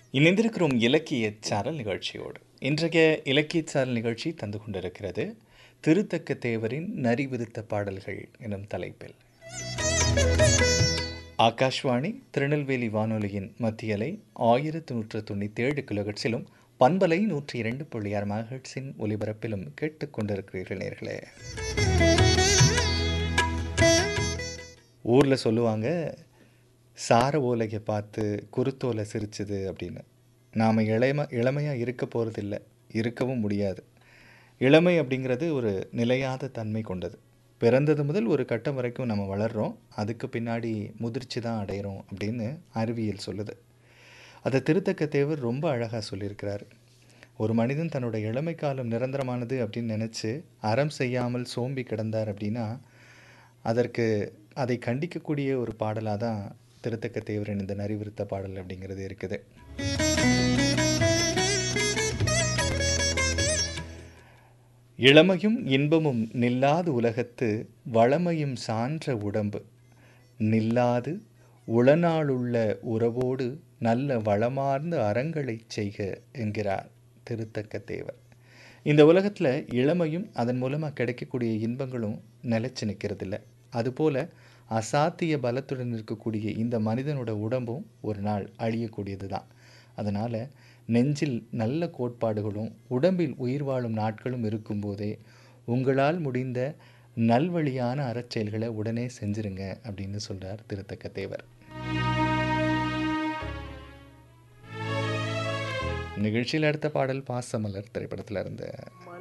இணைந்திருக்கிறோம் இலக்கிய சாரல் நிகழ்ச்சியோடு இன்றைய இலக்கிய சாரல் நிகழ்ச்சி தந்து கொண்டிருக்கிறது திருத்தக்க தேவரின் நரி விருத்த பாடல்கள் எனும் தலைப்பில் ஆகாஷ்வாணி திருநெல்வேலி வானொலியின் மத்தியலை ஆயிரத்தி நூற்று தொண்ணூற்றி ஏழு கிலோகட்ஸிலும் பண்பலை நூற்றி இரண்டு புள்ளி ஆறு மகட்ஸின் ஒலிபரப்பிலும் கேட்டுக்கொண்டிருக்கிறீர்கள் நேர்களே ஊரில் சொல்லுவாங்க சார ஓலையை பார்த்து குருத்தோலை சிரிச்சுது அப்படின்னு நாம் இளம இளமையாக இருக்க போகிறதில்ல இருக்கவும் முடியாது இளமை அப்படிங்கிறது ஒரு நிலையாத தன்மை கொண்டது பிறந்தது முதல் ஒரு கட்டம் வரைக்கும் நம்ம வளர்கிறோம் அதுக்கு பின்னாடி முதிர்ச்சி தான் அடையிறோம் அப்படின்னு அறிவியல் சொல்லுது அதை திருத்தக்க தேவர் ரொம்ப அழகாக சொல்லியிருக்கிறார் ஒரு மனிதன் தன்னோட இளமை காலம் நிரந்தரமானது அப்படின்னு நினச்சி அறம் செய்யாமல் சோம்பி கிடந்தார் அப்படின்னா அதற்கு அதை கண்டிக்கக்கூடிய ஒரு பாடலாக தான் திருத்தக்க தேவரின் இந்த நரிவிருத்த பாடல் அப்படிங்கிறது இருக்குது இளமையும் இன்பமும் நில்லாது உலகத்து வளமையும் சான்ற உடம்பு நில்லாது உளநாளுள்ள உறவோடு நல்ல வளமார்ந்த அறங்களைச் செய்க என்கிறார் திருத்தக்க தேவர் இந்த உலகத்தில் இளமையும் அதன் மூலமாக கிடைக்கக்கூடிய இன்பங்களும் நிலைச்சு நிற்கிறதில்ல அதுபோல் அசாத்திய பலத்துடன் இருக்கக்கூடிய இந்த மனிதனோட உடம்பும் ஒரு நாள் அழியக்கூடியது தான் அதனால் நெஞ்சில் நல்ல கோட்பாடுகளும் உடம்பில் உயிர் வாழும் நாட்களும் இருக்கும்போதே உங்களால் முடிந்த நல்வழியான அறச்செயல்களை உடனே செஞ்சிருங்க அப்படின்னு சொல்கிறார் திருத்தக்க தேவர் நிகழ்ச்சியில் அடுத்த பாடல் பாசமலர் திரைப்படத்தில் இருந்த